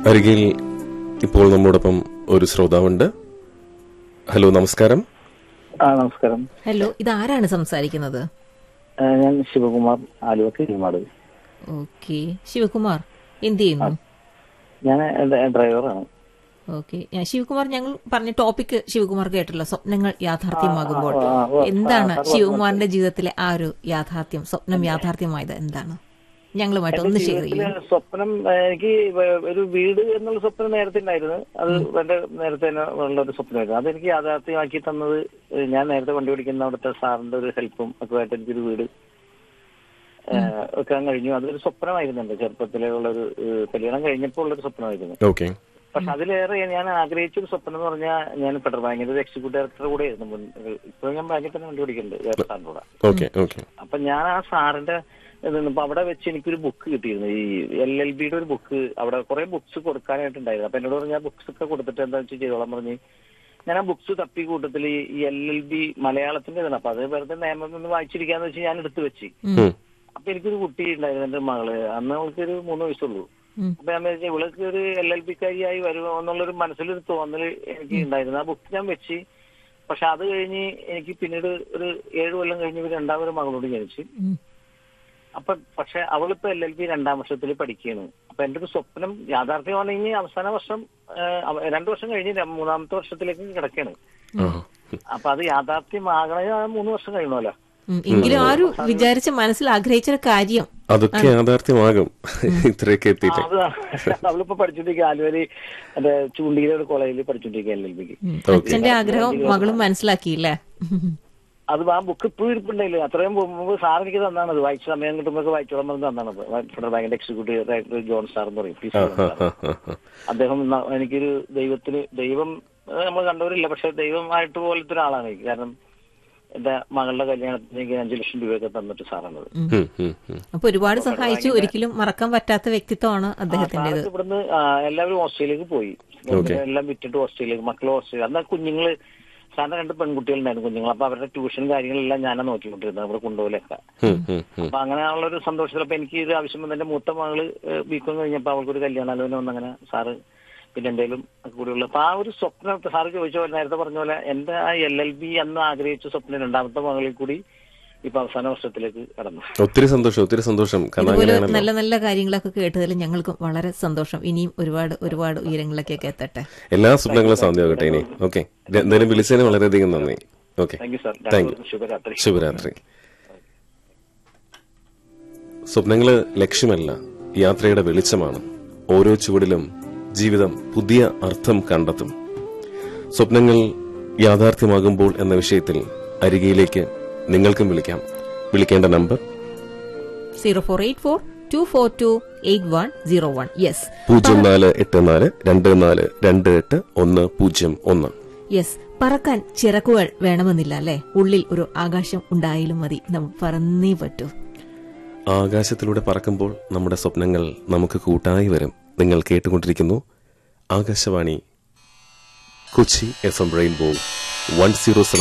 അരികിൽ ഇപ്പോൾ നമ്മോടൊപ്പം ഒരു ശ്രോതാവുണ്ട് ഹലോ നമസ്കാരം ആ നമസ്കാരം ഹലോ ഇതാരാണ് സംസാരിക്കുന്നത് ആ, ഞാൻ ശിവകുമാർ ആലുവ കിരിമാട് ഓക്കെ ശിവകുമാർ എന്ത് ചെയ്യുന്നു ഞാൻ ഡ- ഡ്രൈവറാണ് ഓക്കെ ശിവകുമാർ ഞങ്ങൾ പറഞ്ഞ ടോപ്പിക് ശിവകുമാർ കേട്ടല്ലോ സ്വപ്നങ്ങൾ യാഥാർത്ഥ്യമാകുമ്പോൾ ആ, ആ, ആ, എന്താണ് ആ, ആ, ശിവകുമാറിന്റെ ജീവിതത്തിലെ ആ ഒരു യാഥാർത്ഥ്യം സ്വപ്നം യാഥാർത്ഥ്യമായത് എന്താണ് ഞങ്ങളുമായിട്ട് ഒന്ന് ഷെയർ ചെയ്യൂ ജീവിതത്തിലെ സ്വപ്നം ആ, എനിക്ക് വ- ഒരു വീട് എന്നുള്ള സ്വപ്നം നേരത്തെ ഉണ്ടായിരുന്നു അത് എന്റെ നേരത്തെ തന്നെ ഉള്ള ഒരു സ്വപ്നമായിരുന്നു അതെനിക്ക് യാഥാർത്ഥ്യമാക്കി തന്നത് ഏ, ഞാൻ നേരത്തെ വണ്ടി ഓടിക്കുന്ന അവിടുത്തെ സാറിന്റെ ഒരു ഹെൽപ്പും ഒക്കെ ആയിട്ട് എനിക്കൊരു വീട് ഏ, വെക്കാൻ കഴിഞ്ഞു അതൊരു സ്വപ്നമായിരുന്നു എന്റെ ചെറുപ്പത്തിലെ ഉള്ള ഒരു ഏ, കല്യാണം കഴിഞ്ഞപ്പോൾ ഉള്ളൊരു സ്വപ്നമായിരുന്നു ഓക്കെ പക്ഷെ അതിലേറെ ഞാൻ ആഗ്രഹിച്ച ഒരു സ്വപ്നം എന്ന് പറഞ്ഞാൽ ഞാൻ ഫെഡറൽ ബാങ്കിന്റെ ഒരു എക്സിക്യൂട്ടീവ് ഡയറക്ടർ കൂടെ ആയിരുന്നു മുൻ ഇപ്പൊ ഞാൻ ബാങ്കിൽ തന്നെ വണ്ടി ഓടിക്കുന്നുണ്ട് വേറെ സാറിന്റെ കൂടെ ഓക്കെ ഓക്കെ അപ്പൊ ഞാൻ ആ സാറിന്റെ ഇത് നിന്നപ്പോ അവിടെ വെച്ച് എനിക്കൊരു ബുക്ക് കിട്ടിയിരുന്നു ഈ എൽ എൽ ബിയുടെ ഒരു ബുക്ക് അവിടെ കുറെ ബുക്സ് കൊടുക്കാനായിട്ടുണ്ടായിരുന്നു അപ്പൊ എന്നോട് പറഞ്ഞ ബുക്സ് ഒക്കെ കൊടുത്തിട്ട് എന്താ വെച്ച് ചെയ്തോളാം പറഞ്ഞ് ഞാൻ ആ ബുക്സ് തപ്പി കൂട്ടത്തിൽ ഈ എൽ എൽ ബി മലയാളത്തിന്റെ ഇതാണ് അപ്പൊ അത് വെറുതെ നിയമം ഒന്ന് വായിച്ചിരിക്കാന്ന് വെച്ച് ഞാൻ എടുത്തു വെച്ച് ഉം. അപ്പൊ എനിക്കൊരു കുട്ടി ഉണ്ടായിരുന്നു എന്റെ മകള് അന്ന് അവൾക്ക് ഒരു മൂന്ന് വയസ്സുള്ളൂ ഉം. അപ്പൊ ഞാൻ വിചാരിച്ചു ഇവൾക്ക് ഒരു എൽ എൽ പിക്കാരിയായി വരുമോ എന്നുള്ളൊരു മനസ്സിലൊരു തോന്നല് എനിക്ക് ഉണ്ടായിരുന്നു ആ ബുക്ക് ഞാൻ വെച്ച് പക്ഷെ അത് കഴിഞ്ഞ് എനിക്ക് പിന്നീട് ഒരു ഏഴ് കൊല്ലം കഴിഞ്ഞ് ഒരു രണ്ടാമതൊരു മകളോട് ജനിച്ചു ഉം. അപ്പൊ പക്ഷെ അവളിപ്പോ എൽ എൽ പി രണ്ടാം വർഷത്തിൽ പഠിക്കുകയാണ് അപ്പൊ എന്റെ ഒരു സ്വപ്നം യാഥാർത്ഥ്യമാണെങ്കിൽ അവസാന വർഷം ആ, അവ- രണ്ടു വർഷം കഴിഞ്ഞ് ര- മൂന്നാമത്തെ വർഷത്തിലേക്ക് കിടക്കുകയാണ് ആ. അപ്പൊ അത് യാഥാർത്ഥ്യമാകണമെങ്കിൽ ആ മൂന്ന് വർഷം കഴിയണമല്ലോ ഉം. എങ്കിലും ആ ഒരു വിചാരിച്ച മനസ്സിൽ ആഗ്രഹിച്ച ഒരു കാര്യം അതൊക്കെ യാഥാർത്ഥ്യമാകും ഇത്രയൊക്കെ എത്തിയില്ലേ അത് അവളിപ്പോ പഠിച്ചോണ്ടിരിക്കുക ആലുവലി എന്റെ ചൂണ്ടിയിലെ ഒരു കോളേജിൽ പഠിച്ചോണ്ടിരിക്കുക എൽ എൽ പിക്ക് ഉം. അച്ഛന്റെ ആഗ്രഹം മകളും മനസ്സിലാക്കിയില്ലേ അത് ആ ബുക്ക് ഇപ്പോഴും ഇരിപ്പുണ്ടായില്ല അത്രയും മുമ്പ് സാർ എനിക്ക് തന്നാണ് അത് വായിച്ച സമയം കിട്ടുമ്പോൾ വായിച്ചോളാൻ പറഞ്ഞ് തന്നാണ് ഫെഡറൽ ബാങ്കിന്റെ എക്സിക്യൂട്ടീവ് ഡയറക്ടർ ജോൺ സാർ എന്ന് പറയും പി. ആ, സി. ആ, ആ, ആ, ആ. അദ്ദേഹം ന- എനിക്കൊരു ദൈവത്തിന് ദൈവം ഏഹ് നമ്മൾ കണ്ടവരില്ല പക്ഷെ ദൈവമായിട്ട് പോലത്തെ ഒരാളാണ് എനിക്ക് കാരണം എന്റെ മകളുടെ കല്യാണത്തിന് എനിക്ക് അഞ്ചു ലക്ഷം രൂപയൊക്കെ തന്നിട്ട് സാറാണത് ഉം, ഉം, ഉം. അപ്പൊ ഒരുപാട് സഹായിച്ചു ഒരിക്കലും മറക്കാൻ പറ്റാത്ത വ്യക്തിത്വമാണ് അദ്ദേഹത്തിന്റേത് സാർക്ക് ഇവിടുന്ന് ആ, എല്ലാവരും ഓസ്ട്രേലിയക്ക് പോയി എല്ലാം വിറ്റിട്ട് ഓസ്ട്രേലിയക്ക് മക്കൾ ഓസ്ട്രേലിയ അന്നാ കുഞ്ഞുങ്ങള് സാറിന്റെ രണ്ട് പെൺകുട്ടികളുണ്ടായിരുന്നു കുഞ്ഞുങ്ങൾ അപ്പൊ അവരുടെ ട്യൂഷൻ കാര്യങ്ങളെല്ലാം ഞാനാണ് നോക്കിക്കൊണ്ടിരുന്നത് അവിടെ കൊണ്ടുപോലൊക്കെ ഉം, ഉം, ഉം. അപ്പൊ അങ്ങനെയുള്ള ഒരു സന്തോഷത്തിൽ അപ്പൊ എനിക്ക് ഒരു ആവശ്യം വന്നു എന്റെ മൂത്ത മകള് ബികോം കഴിഞ്ഞപ്പോ അവൾക്ക് ഒരു കല്യാണാലോചന വന്ന് അങ്ങനെ സാറ് പിന്നെ എന്തെങ്കിലും കൂടിയുള്ള അപ്പൊ ആ ഒരു സ്വപ്നം സാറ് ചോദിച്ച പോലെ നേരത്തെ പറഞ്ഞ പോലെ എന്റെ ആ എൽ എൽ ബി അന്ന് ആഗ്രഹിച്ച സ്വപ്നം രണ്ടാമത്തെ മകളിൽ കൂടി ഇപ്പൊ അവസാന വർഷത്തിലേക്ക് കടന്നു ഒത്തിരി സന്തോഷം ഒത്തിരി സന്തോഷം കാരണം ഇതുപോലെ അങ്ങനെയാണല്ലോ നല്ല നല്ല കാര്യങ്ങളൊക്കെ കേട്ടതിൽ ഞങ്ങൾക്കും വളരെ സന്തോഷം ഇനിയും ഒരുപാട് ഒരുപാട് ഉയരങ്ങളിലേക്കൊക്കെ എത്തട്ടെ എല്ലാ സ്വപ്നങ്ങളും സാധ്യമാകട്ടെ ഇനി ഓക്കെ എന്തായാലും വിളിച്ചതിന് വളരെയധികം നന്ദി okay thank you sir thank you ശുഭരാത്രി ശുഭരാത്രി സ്വപ്നങ്ങള് ലക്ഷ്യമല്ല യാത്രയുടെ വെളിച്ചമാണ് ഓരോ ചുവടിലും ജീവിതം പുതിയ അർത്ഥം കണ്ടെത്തും സ്വപ്നങ്ങൾ യാഥാർത്ഥ്യമാകുമ്പോൾ എന്ന വിഷയത്തിൽ അരികയിലേക്ക് നിങ്ങൾക്കും വിളിക്കാം വിളിക്കേണ്ട number zero four eight four two four two eight one zero one yes പൂജ്യം നാല് എട്ട് നാല് രണ്ട് നാല് രണ്ട് എട്ട് ഒന്ന് പൂജ്യം ഒന്ന് യെസ് പറക്കാൻ ചിറകുകൾ വേണമെന്നില്ല അല്ലെ ഉള്ളിൽ ഒരു ആകാശം ഉണ്ടായാലും മതി നമുക്ക് പറന്നേ പറ്റൂ ആകാശത്തിലൂടെ പറക്കുമ്പോൾ നമ്മുടെ സ്വപ്നങ്ങൾ നമുക്ക് കൂട്ടായി വരും നിങ്ങൾ കേട്ടുകൊണ്ടിരിക്കുന്നു Akashvani Kochi F M Rainbow one zero